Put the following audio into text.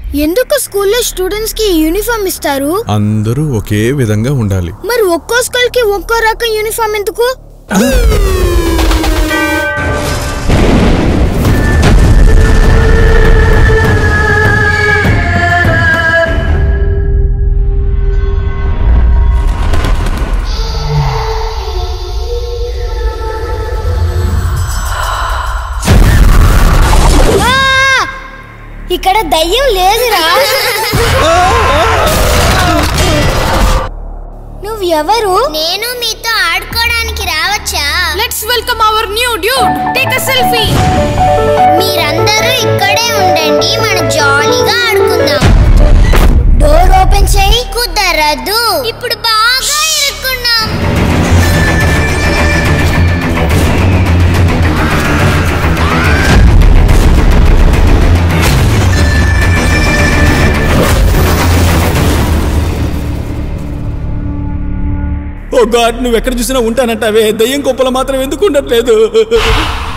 ఎందుకు స్కూల్లో స్టూడెంట్స్ కి యూనిఫామ్ ఇస్తారు అందరూ ఒకే విధంగా ఉండాలి మరి ఒక్కో స్కూల్ కి ఒక్కో రకం యూనిఫామ్ ఎందుకు ఆ! ఇక్కడ దయ్యం లేదురా నువ్వెవరు నేను మీతో ఆడుకోవడానికి రావచ్చా let's welcome our new dude take a selfie మీరందరూ ఇక్కడే ఉండండి మనం జాలీగా ఆడుకుందాం డోర్ ఓపెన్ చేయి కుదరదు ఇప్పుడు బాగా ఇరుక్కున్నాం ఓ గాడ్ నువ్వు ఎక్కడ చూసినా ఉంటానంటావే దయ్యం కుప్పలు మాత్రం ఎందుకు ఉండట్లేదు